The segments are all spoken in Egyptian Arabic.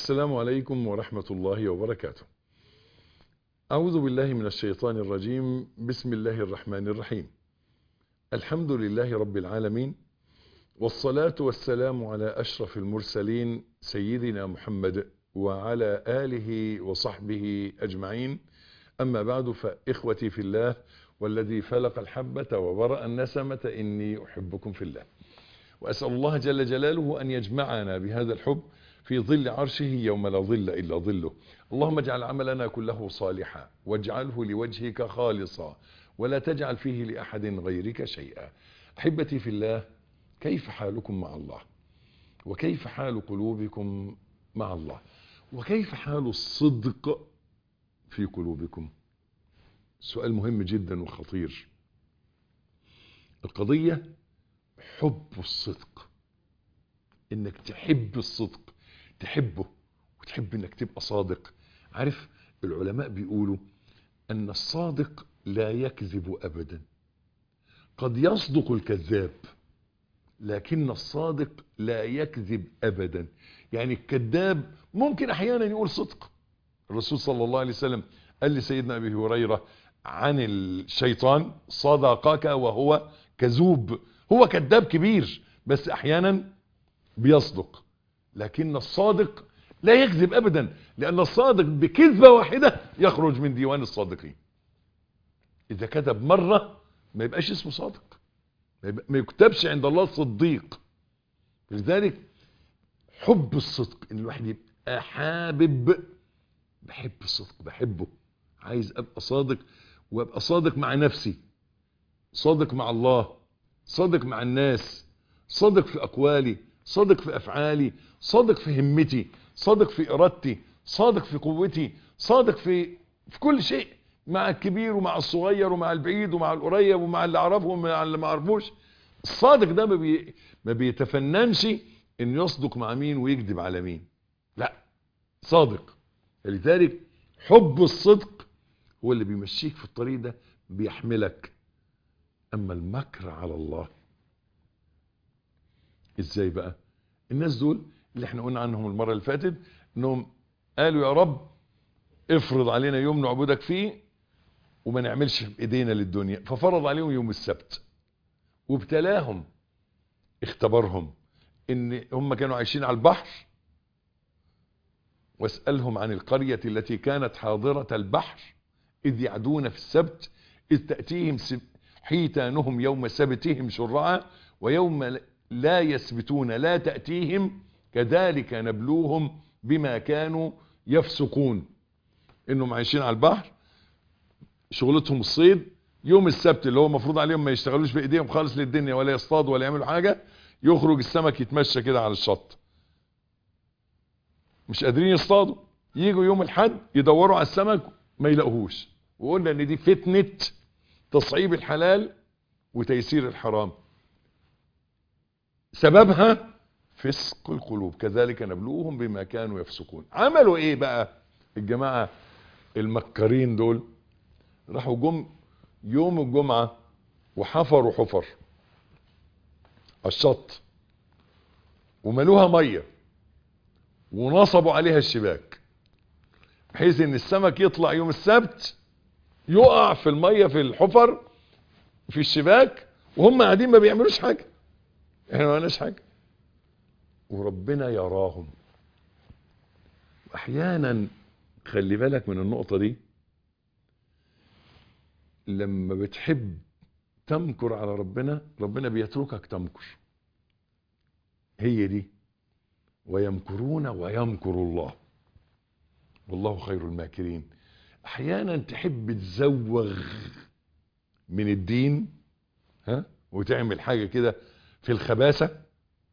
السلام عليكم ورحمة الله وبركاته أعوذ بالله من الشيطان الرجيم بسم الله الرحمن الرحيم الحمد لله رب العالمين والصلاة والسلام على أشرف المرسلين سيدنا محمد وعلى آله وصحبه أجمعين أما بعد فإخوتي في الله والذي فلق الحبة وبرأ النسمة إني أحبكم في الله وأسأل الله جل جلاله أن يجمعنا بهذا الحب في ظل عرشه يوم لا ظل إلا ظله اللهم اجعل عملنا كله صالحا واجعله لوجهك خالصا ولا تجعل فيه لأحد غيرك شيئا أحبتي في الله كيف حالكم مع الله وكيف حال قلوبكم مع الله وكيف حال الصدق في قلوبكم سؤال مهم جدا وخطير القضية حب الصدق انك تحب الصدق تحبه وتحب انك تبقى صادق عارف العلماء بيقولوا ان الصادق لا يكذب ابدا قد يصدق الكذاب لكن الصادق لا يكذب ابدا يعني الكذاب ممكن احيانا يقول صدق الرسول صلى الله عليه وسلم قال لسيدنا ابي هريره عن الشيطان صدقك وهو كذوب هو كذاب كبير بس احيانا بيصدق لكن الصادق لا يكذب ابدا لان الصادق بكذبة واحدة يخرج من ديوان الصادقين اذا كذب مرة ما يبقاش اسمه صادق ما يكتبش عند الله صديق لذلك حب الصدق ان الواحد يبقى حابب بحب الصدق بحبه عايز ابقى صادق وابقى صادق مع نفسي صادق مع الله صادق مع الناس صادق في اقوالي صادق في افعالي صادق في همتي صادق في ارادتي صادق في قوتي صادق في في كل شيء مع الكبير ومع الصغير ومع البعيد ومع القريب ومع اللي اعرفه ومع اللي ما اعرفوش الصادق ده ما, بي ما بيتفننش ان يصدق مع مين ويكذب على مين لا صادق لذلك حب الصدق هو اللي بيمشيك في الطريق ده بيحملك اما المكر على الله ازاي بقى الناس دول اللي احنا قلنا عنهم المرة اللي فاتت انهم قالوا يا رب افرض علينا يوم نعبدك فيه وما نعملش بايدينا للدنيا ففرض عليهم يوم السبت وابتلاهم اختبرهم ان هم كانوا عايشين على البحر واسألهم عن القرية التي كانت حاضرة البحر إذ يعدون في السبت إذ تأتيهم حيتانهم يوم سبتهم شرعا ويوم لا يثبتون لا تأتيهم كذلك نبلوهم بما كانوا يفسقون انهم عايشين على البحر شغلتهم الصيد يوم السبت اللي هو المفروض عليهم ما يشتغلوش بايديهم خالص للدنيا ولا يصطادوا ولا يعملوا حاجة يخرج السمك يتمشى كده على الشط مش قادرين يصطادوا يجوا يوم الحد يدوروا على السمك ما يلاقوهوش وقلنا ان دي فتنة تصعيب الحلال وتيسير الحرام سببها فسق القلوب كذلك نبلوهم بما كانوا يفسقون عملوا ايه بقى الجماعة المكرين دول راحوا جم يوم الجمعة وحفروا حفر الشط وملوها مية ونصبوا عليها الشباك بحيث ان السمك يطلع يوم السبت يقع في المية في الحفر في الشباك وهم قاعدين ما بيعملوش حاجة احنا ما قلناش حاجة وربنا يراهم واحيانا خلي بالك من النقطة دي لما بتحب تمكر على ربنا ربنا بيتركك تمكر هي دي ويمكرون ويمكر الله والله خير الماكرين احيانا تحب تزوغ من الدين ها وتعمل حاجة كده في الخباثة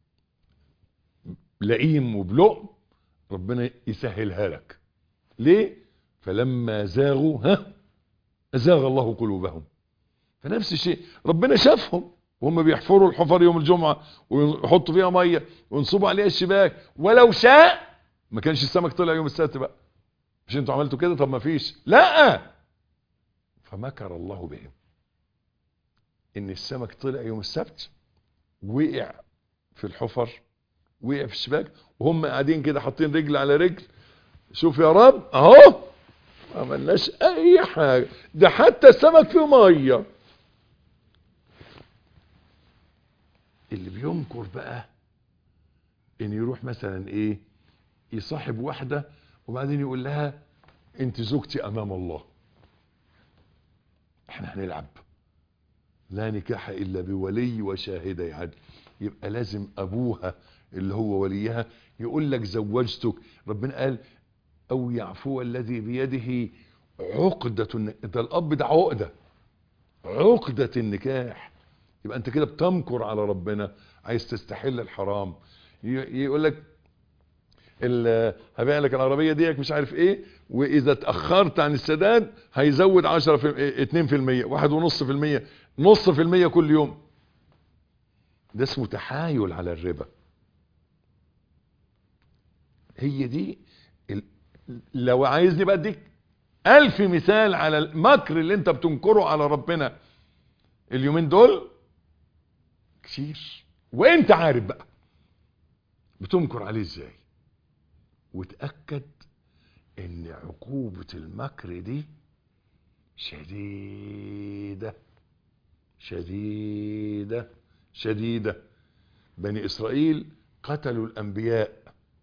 لئيم وبلقم ربنا يسهلها لك ليه فلما زاغوا ها ازاغ الله قلوبهم فنفس الشيء ربنا شافهم وهم بيحفروا الحفر يوم الجمعة ويحطوا فيها مية وينصبوا عليها الشباك ولو شاء ما كانش السمك طلع يوم السبت بقى مش انتوا عملتوا كده طب ما فيش لا فمكر الله بهم ان السمك طلع يوم السبت وقع في الحفر وقع في الشباك وهم قاعدين كده حاطين رجل على رجل شوف يا رب اهو ما عملناش اي حاجه ده حتى السمك في ميه اللي بينكر بقى ان يروح مثلا ايه يصاحب واحده وبعدين يقول لها انت زوجتي امام الله احنا هنلعب لا نكاح الا بولي وشاهدي عدل يبقى لازم ابوها اللي هو وليها يقول لك زوجتك ربنا قال او يعفو الذي بيده عقدة الن- ده الاب ده عقدة عقدة النكاح يبقى انت كده بتمكر على ربنا عايز تستحل الحرام ي- يقول لك ال- هبيع لك العربيه ديك مش عارف ايه واذا اتاخرت عن السداد هيزود 10 في 2% واحد ونص في المية نص في المية كل يوم ده اسمه تحايل على الربا هي دي ال... لو عايزني بقى اديك الف مثال على المكر اللي انت بتنكره على ربنا اليومين دول كتير وانت عارف بقى بتنكر عليه ازاي وتأكد ان عقوبة المكر دي شديدة شديدة شديدة بني اسرائيل قتلوا الانبياء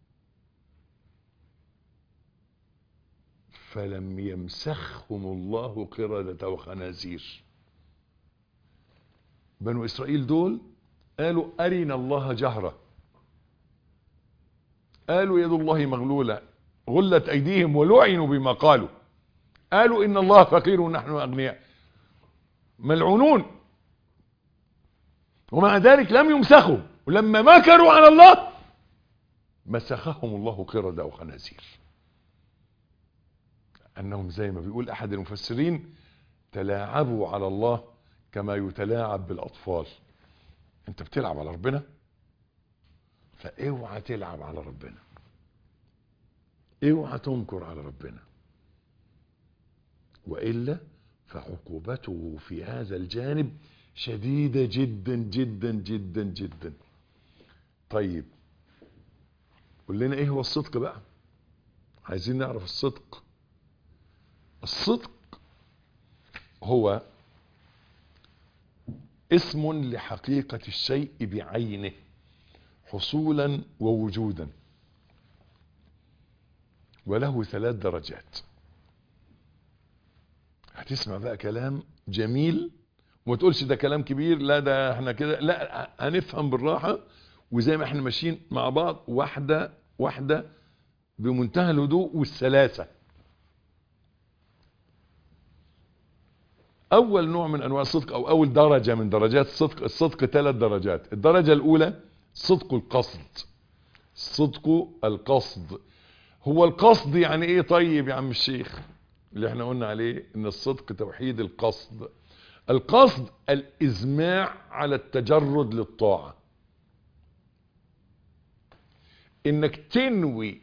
فلم يمسخهم الله قردة وخنازير بنو اسرائيل دول قالوا ارنا الله جهره قالوا يد الله مغلولة غلت أيديهم ولعنوا بما قالوا قالوا إن الله فقير ونحن أغنياء ملعونون ومع ذلك لم يمسخوا ولما مكروا على الله مسخهم الله قردة وخنازير أنهم زي ما بيقول أحد المفسرين تلاعبوا على الله كما يتلاعب بالأطفال أنت بتلعب على ربنا فاوعى تلعب على ربنا اوعى تنكر على ربنا والا فعقوبته في هذا الجانب شديده جدا جدا جدا جدا طيب قول لنا ايه هو الصدق بقى عايزين نعرف الصدق الصدق هو اسم لحقيقه الشيء بعينه حصولا ووجودا وله ثلاث درجات هتسمع بقى كلام جميل وما تقولش ده كلام كبير لا ده احنا كده لا هنفهم بالراحة وزي ما احنا ماشيين مع بعض واحدة واحدة بمنتهى الهدوء والسلاسة اول نوع من انواع الصدق او اول درجة من درجات الصدق الصدق ثلاث درجات الدرجة الاولى صدق القصد صدق القصد هو القصد يعني ايه طيب يا عم الشيخ اللي احنا قلنا عليه ان الصدق توحيد القصد القصد الازماع على التجرد للطاعة انك تنوي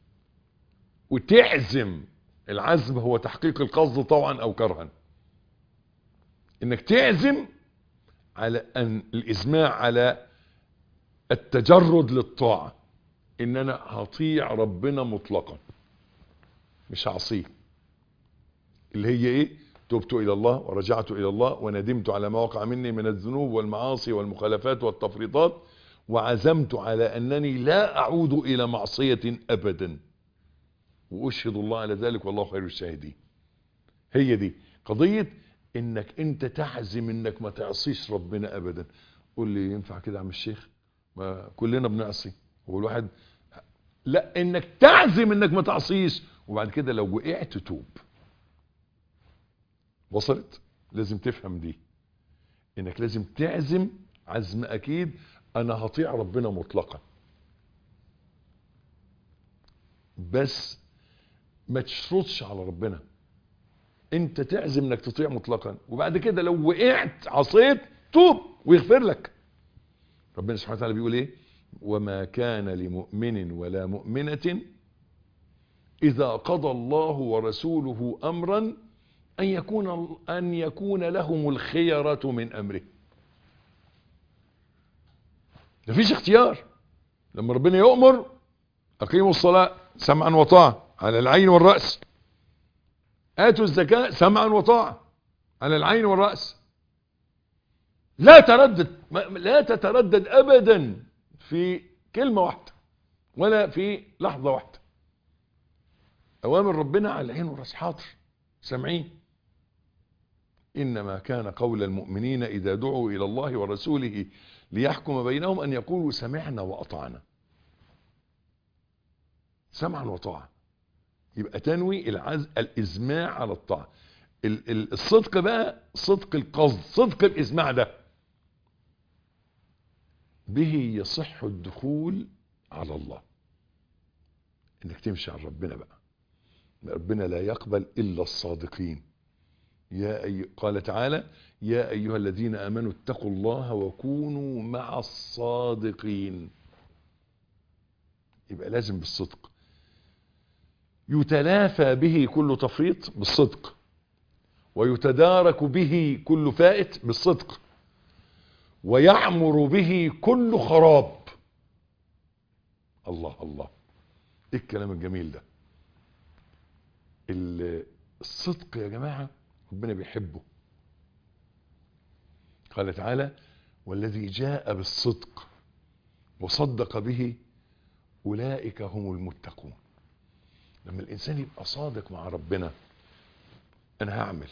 وتعزم العزم هو تحقيق القصد طوعا او كرها انك تعزم على ان الازماع على التجرد للطاعة ان انا هطيع ربنا مطلقا مش هعصيه اللي هي ايه تبت الى الله ورجعت الى الله وندمت على ما وقع مني من الذنوب والمعاصي والمخالفات والتفريطات وعزمت على انني لا اعود الى معصية ابدا واشهد الله على ذلك والله خير الشاهدين هي دي قضية انك انت تعزم انك ما تعصيش ربنا ابدا قول لي ينفع كده يا عم الشيخ ما كلنا بنعصي هو الواحد لا انك تعزم انك ما تعصيش وبعد كده لو وقعت توب وصلت لازم تفهم دي انك لازم تعزم عزم اكيد انا هطيع ربنا مطلقا بس ما تشرطش على ربنا انت تعزم انك تطيع مطلقا وبعد كده لو وقعت عصيت توب ويغفر لك ربنا سبحانه وتعالى بيقول ايه وما كان لمؤمن ولا مؤمنة اذا قضى الله ورسوله امرا ان يكون ان يكون لهم الخيرة من امره مفيش اختيار لما ربنا يؤمر اقيموا الصلاة سمعا وطاعة على العين والرأس اتوا الزكاة سمعا وطاعة على العين والرأس لا تردد لا تتردد ابدا في كلمة واحدة ولا في لحظة واحدة اوامر ربنا على العين والرأس حاضر سامعين انما كان قول المؤمنين اذا دعوا الى الله ورسوله ليحكم بينهم ان يقولوا سمعنا واطعنا سمعا وطاعة يبقى تنوي العز الازماع على الطاعة ال ال الصدق بقى صدق القصد صدق الازماع ده به يصح الدخول على الله انك تمشي على ربنا بقى ربنا لا يقبل الا الصادقين يا أي قال تعالى يا ايها الذين امنوا اتقوا الله وكونوا مع الصادقين يبقى لازم بالصدق يتلافى به كل تفريط بالصدق ويتدارك به كل فائت بالصدق ويعمر به كل خراب الله الله ايه الكلام الجميل ده الصدق يا جماعة ربنا بيحبه قال تعالى والذي جاء بالصدق وصدق به أولئك هم المتقون لما الإنسان يبقى صادق مع ربنا أنا هعمل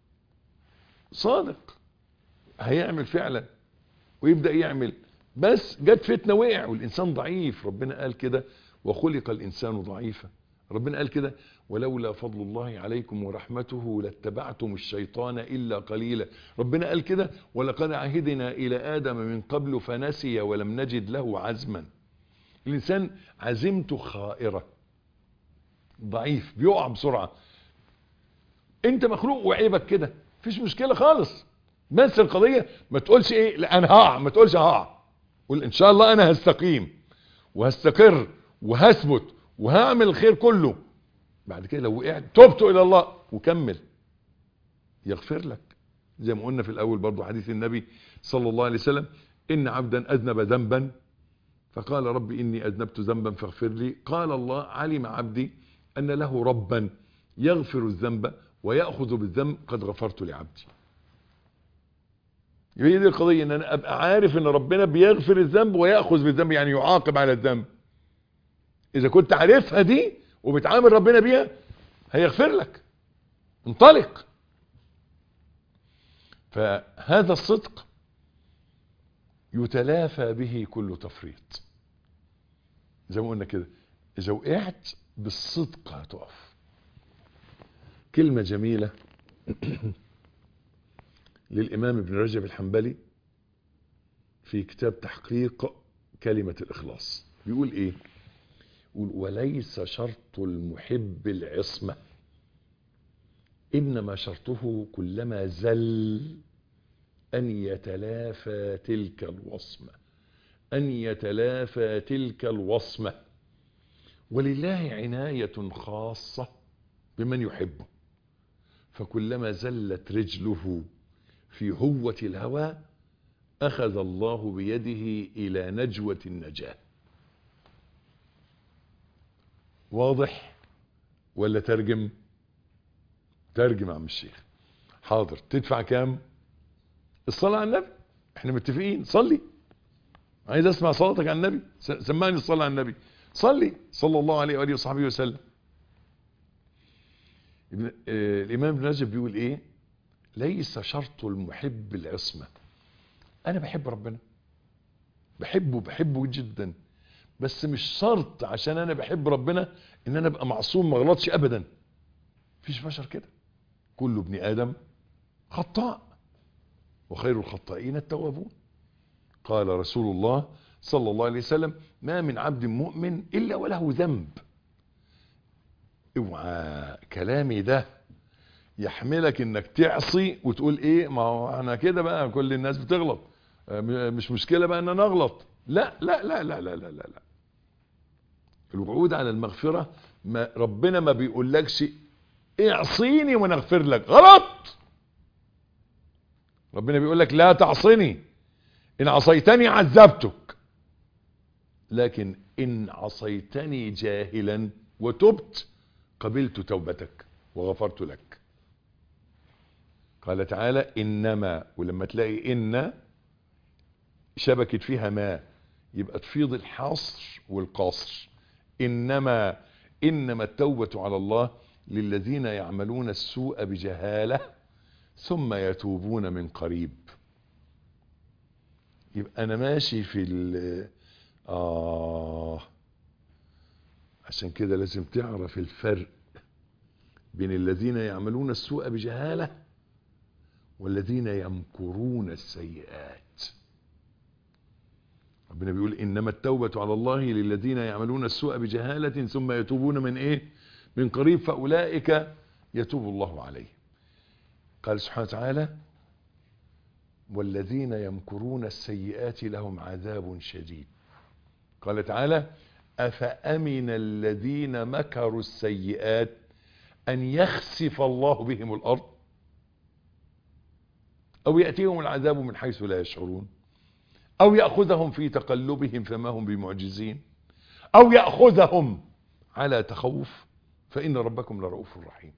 صادق هيعمل فعلا ويبدأ يعمل بس جت فتنة وقع والإنسان ضعيف ربنا قال كده وخلق الإنسان ضعيفا ربنا قال كده ولولا فضل الله عليكم ورحمته لاتبعتم الشيطان إلا قليلا ربنا قال كده ولقد عهدنا إلى آدم من قبل فنسي ولم نجد له عزما الإنسان عزمته خائرة ضعيف بيقع بسرعة انت مخلوق وعيبك كده مفيش مشكلة خالص بس القضية ما تقولش ايه لا انا هقع ما تقولش هقع قول ان شاء الله انا هستقيم وهستقر وهثبت وهعمل الخير كله بعد كده لو وقعت تبت الى الله وكمل يغفر لك زي ما قلنا في الاول برضو حديث النبي صلى الله عليه وسلم ان عبدا اذنب ذنبا فقال ربي اني اذنبت ذنبا فاغفر لي قال الله علم عبدي ان له ربا يغفر الذنب ويأخذ بالذنب قد غفرت لعبدي هي دي القضية ان انا ابقى عارف ان ربنا بيغفر الذنب ويأخذ بالذنب يعني يعاقب على الذنب اذا كنت عارفها دي وبتعامل ربنا بيها هيغفر لك انطلق فهذا الصدق يتلافى به كل تفريط زي ما قلنا كده اذا وقعت بالصدق هتقف كلمة جميلة للإمام ابن رجب الحنبلي في كتاب تحقيق كلمة الإخلاص بيقول إيه يقول وليس شرط المحب العصمة إنما شرطه كلما زل أن يتلافى تلك الوصمة أن يتلافى تلك الوصمة ولله عناية خاصة بمن يحبه فكلما زلت رجله في هوة الهوى أخذ الله بيده إلى نجوة النجاة واضح ولا ترجم ترجم عم الشيخ حاضر تدفع كام الصلاة على النبي احنا متفقين صلي عايز اسمع صلاتك على النبي سمعني الصلاة على النبي صلي صلى الله عليه وآله وصحبه وسلم ابن آه الإمام ابن رجب بيقول إيه ليس شرط المحب العصمة أنا بحب ربنا بحبه بحبه جدا بس مش شرط عشان أنا بحب ربنا إن أنا أبقى معصوم ما غلطش أبدا فيش بشر كده كل ابن آدم خطاء وخير الخطائين التوابون قال رسول الله صلى الله عليه وسلم ما من عبد مؤمن إلا وله ذنب اوعى كلامي ده يحملك انك تعصي وتقول ايه ما هو انا كده بقى كل الناس بتغلط مش مشكلة بقى ان انا اغلط لا لا لا لا لا لا لا, لا. الوعود على المغفرة ما ربنا ما بيقولكش اعصيني وانا اغفر لك غلط ربنا بيقول لك لا تعصني ان عصيتني عذبتك لكن إن عصيتني جاهلا وتبت قبلت توبتك وغفرت لك قال تعالى إنما ولما تلاقي إن شبكت فيها ما يبقى تفيض الحصر والقصر إنما إنما التوبة على الله للذين يعملون السوء بجهالة ثم يتوبون من قريب يبقى أنا ماشي في ال آه عشان كده لازم تعرف الفرق بين الذين يعملون السوء بجهالة والذين يمكرون السيئات ربنا بيقول إنما التوبة على الله للذين يعملون السوء بجهالة ثم يتوبون من إيه من قريب فأولئك يتوب الله عليه قال سبحانه وتعالى والذين يمكرون السيئات لهم عذاب شديد قال تعالى أفأمن الذين مكروا السيئات أن يخسف الله بهم الأرض أو يأتيهم العذاب من حيث لا يشعرون أو يأخذهم في تقلبهم فما هم بمعجزين أو يأخذهم على تخوف فإن ربكم لرؤوف رحيم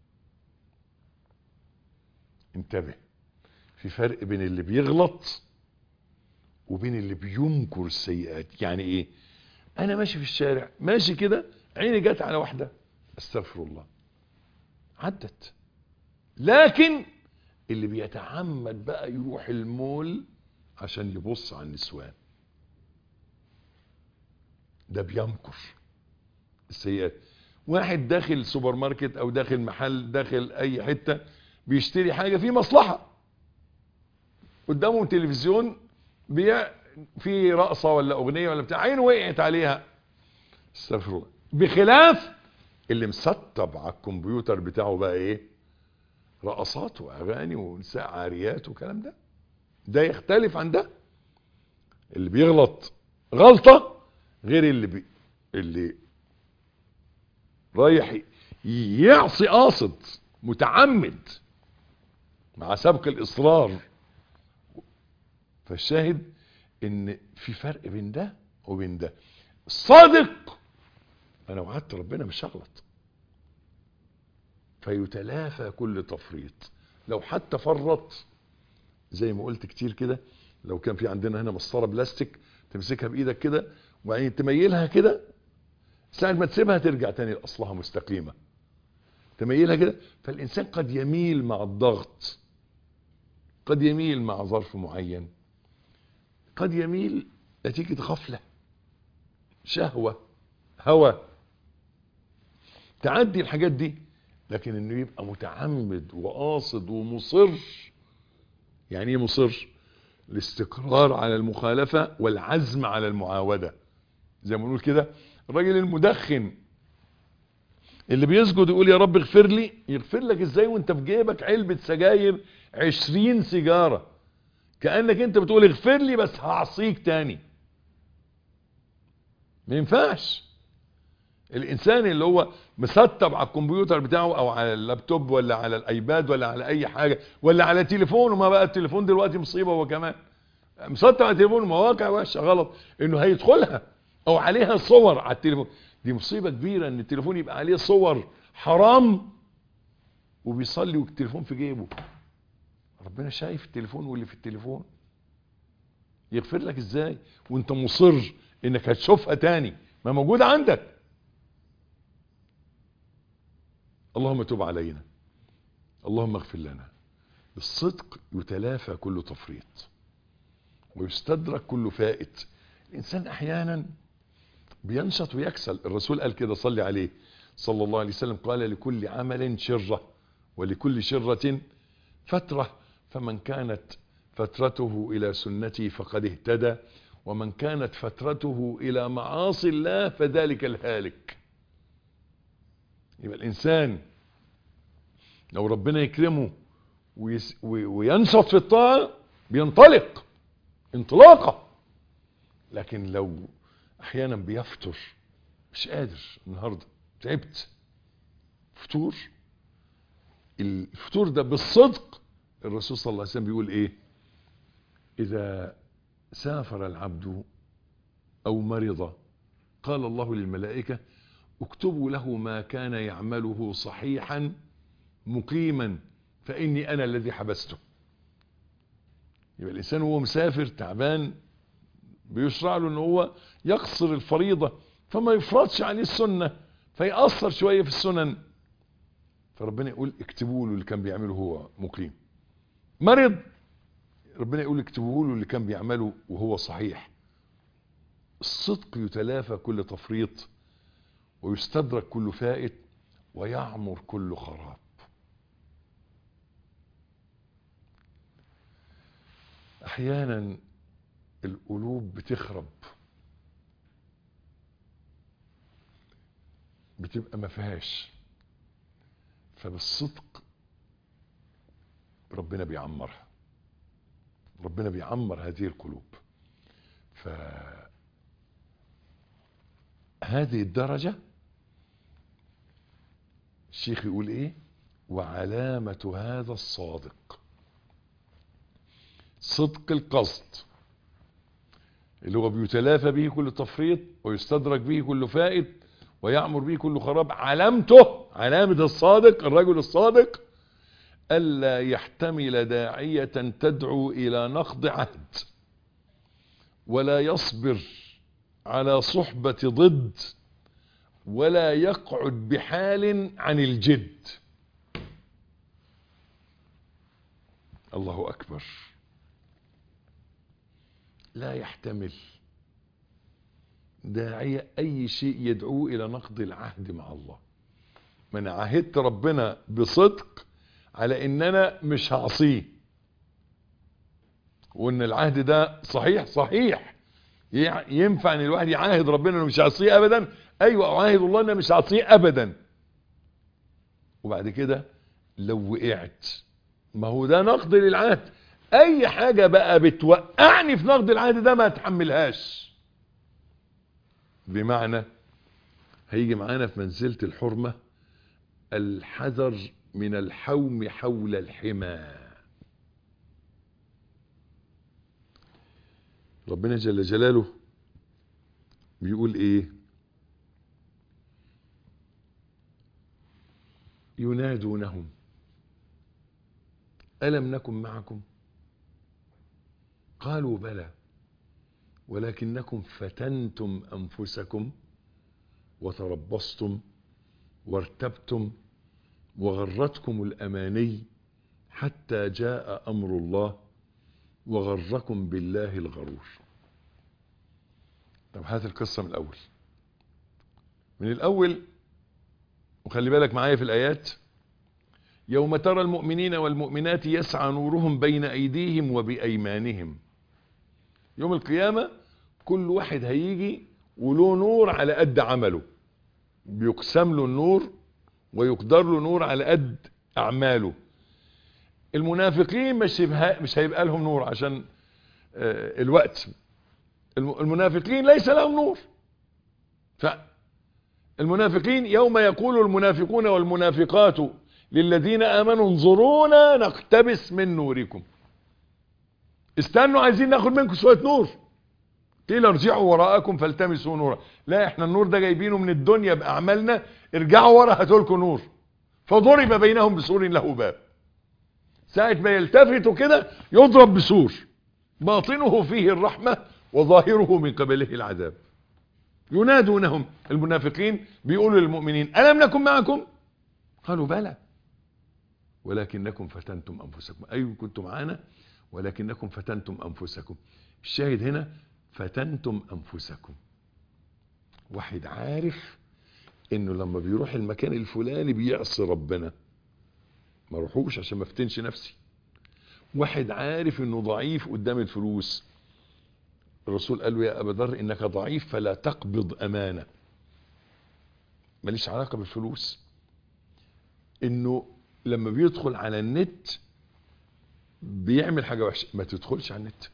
انتبه في فرق بين اللي بيغلط وبين اللي بينكر السيئات يعني ايه انا ماشي في الشارع ماشي كده عيني جت على واحدة استغفر الله عدت لكن اللي بيتعمد بقى يروح المول عشان يبص على النسوان ده بيمكر السيئات واحد داخل سوبر ماركت او داخل محل داخل اي حتة بيشتري حاجة في مصلحة قدامه تلفزيون بيع في رقصة ولا اغنية ولا بتاع عينه وقعت عليها استغفر الله بخلاف اللي مسطب على الكمبيوتر بتاعه بقى ايه رقصات واغاني ونساء عاريات وكلام ده ده يختلف عن ده اللي بيغلط غلطة غير اللي بي اللي رايح يعصي قاصد متعمد مع سبق الاصرار فالشاهد ان في فرق بين ده وبين ده الصادق انا وعدت ربنا مش هغلط فيتلافى كل تفريط لو حتى فرط زي ما قلت كتير كده لو كان في عندنا هنا مسطره بلاستيك تمسكها بايدك كده وبعدين تميلها كده ساعه ما تسيبها ترجع تاني لاصلها مستقيمه تميلها كده فالانسان قد يميل مع الضغط قد يميل مع ظرف معين قد يميل نتيجة غفلة شهوة هوى تعدي الحاجات دي لكن انه يبقى متعمد وقاصد ومصر يعني ايه مصر الاستقرار على المخالفة والعزم على المعاودة زي ما نقول كده الراجل المدخن اللي بيسجد يقول يا رب اغفر لي يغفر لك ازاي وانت في جيبك علبة سجاير عشرين سيجارة كأنك انت بتقول اغفر لي بس هعصيك تاني ما ينفعش الانسان اللي هو مسطب على الكمبيوتر بتاعه او على اللابتوب ولا على الايباد ولا على اي حاجة ولا على تليفونه ما بقى التليفون دلوقتي مصيبة هو كمان مسطب على تليفونه مواقع وحشة غلط انه هيدخلها او عليها صور على التليفون دي مصيبة كبيرة ان التليفون يبقى عليه صور حرام وبيصلي والتليفون في جيبه ربنا شايف التليفون واللي في التليفون يغفر لك ازاي وانت مصر انك هتشوفها تاني ما موجودة عندك اللهم تب علينا اللهم اغفر لنا بالصدق يتلافى كل تفريط ويستدرك كل فائت الانسان احيانا بينشط ويكسل الرسول قال كده صلي عليه صلى الله عليه وسلم قال لكل عمل شرة ولكل شرة فترة فمن كانت فترته إلى سنتي فقد اهتدى ومن كانت فترته إلى معاصي الله فذلك الهالك يبقى الإنسان لو ربنا يكرمه ويس وينشط في الطاعة بينطلق انطلاقة لكن لو احيانا بيفتر مش قادر النهاردة تعبت فطور الفطور ده بالصدق الرسول صلى الله عليه وسلم بيقول ايه اذا سافر العبد أو مرض قال الله للملائكة اكتبوا له ما كان يعمله صحيحا مقيما فإني أنا الذي حبسته يبقى الإنسان وهو مسافر تعبان بيشرع له ان هو يقصر الفريضة فما يفرضش عليه السنة فيأثر شوية في السنن فربنا يقول اكتبوا له اللي كان بيعمله هو مقيم مرض ربنا يقول اكتبوا له اللي كان بيعمله وهو صحيح الصدق يتلافى كل تفريط ويستدرك كل فائت ويعمر كل خراب احيانا القلوب بتخرب بتبقى ما فيهاش فبالصدق ربنا بيعمرها ربنا بيعمر هذه القلوب ف هذه الدرجة الشيخ يقول ايه وعلامة هذا الصادق صدق القصد اللي هو بيتلافى به كل تفريط ويستدرك به كل فائد ويعمر به كل خراب علامته علامة الصادق الرجل الصادق ألا يحتمل داعية تدعو إلى نقض عهد ولا يصبر على صحبة ضد ولا يقعد بحال عن الجد الله أكبر لا يحتمل داعية أي شيء يدعوه إلى نقض العهد مع الله من عهدت ربنا بصدق على إن أنا مش هعصيه وإن العهد ده صحيح صحيح ينفع ان الواحد يعاهد ربنا انه مش هعصيه ابدا ايوه اعاهد الله انه مش هعصيه ابدا وبعد كده لو وقعت ما هو ده نقض للعهد اي حاجة بقى بتوقعني في نقض العهد ده ما اتحملهاش بمعنى هيجي معانا في منزلة الحرمة الحذر من الحوم حول الحمى ربنا جل جلاله بيقول ايه ينادونهم ألم نكن معكم قالوا بلى ولكنكم فتنتم أنفسكم وتربصتم وارتبتم وغرتكم الأماني حتى جاء أمر الله وغركم بالله الغرور طب هات القصة من الأول من الأول وخلي بالك معايا في الآيات يوم ترى المؤمنين والمؤمنات يسعى نورهم بين أيديهم وبأيمانهم يوم القيامة كل واحد هيجي وله نور على قد عمله بيقسم له النور ويقدر له نور على قد أعماله المنافقين مش مش هيبقى لهم نور عشان الوقت المنافقين ليس لهم نور فالمنافقين يوم يقول المنافقون والمنافقات للذين امنوا انظرونا نقتبس من نوركم استنوا عايزين ناخد منكم شويه نور قيل ارجعوا وراءكم فالتمسوا نورا لا احنا النور ده جايبينه من الدنيا باعمالنا ارجعوا ورا هاتوا لكم نور فضرب بينهم بسور له باب ساعة ما يلتفتوا كده يضرب بسور باطنه فيه الرحمة وظاهره من قبله العذاب ينادونهم المنافقين بيقولوا للمؤمنين ألم نكن معكم قالوا بلى ولكنكم فتنتم أنفسكم أيوة كنتم معانا ولكنكم فتنتم أنفسكم الشاهد هنا فتنتم أنفسكم واحد عارف انه لما بيروح المكان الفلاني بيعصي ربنا ما روحوش عشان ما افتنش نفسي واحد عارف انه ضعيف قدام الفلوس الرسول قال له يا ابا ذر انك ضعيف فلا تقبض امانه ماليش علاقه بالفلوس انه لما بيدخل على النت بيعمل حاجه وحشه ما تدخلش على النت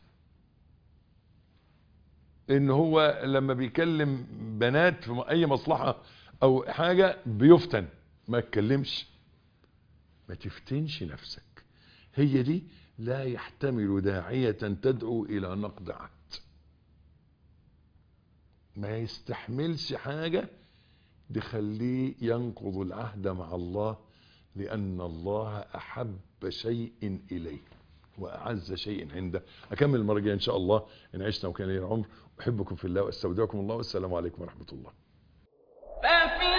ان هو لما بيكلم بنات في اي مصلحه او حاجه بيفتن ما تكلمش ما تفتنش نفسك هي دي لا يحتمل داعية تدعو إلى نقض عهد ما يستحملش حاجة تخليه ينقض العهد مع الله لأن الله أحب شيء إليه وأعز شيء عنده أكمل المرة الجاية إن شاء الله إن عشنا وكان لي العمر أحبكم في الله وأستودعكم الله والسلام عليكم ورحمة الله ففي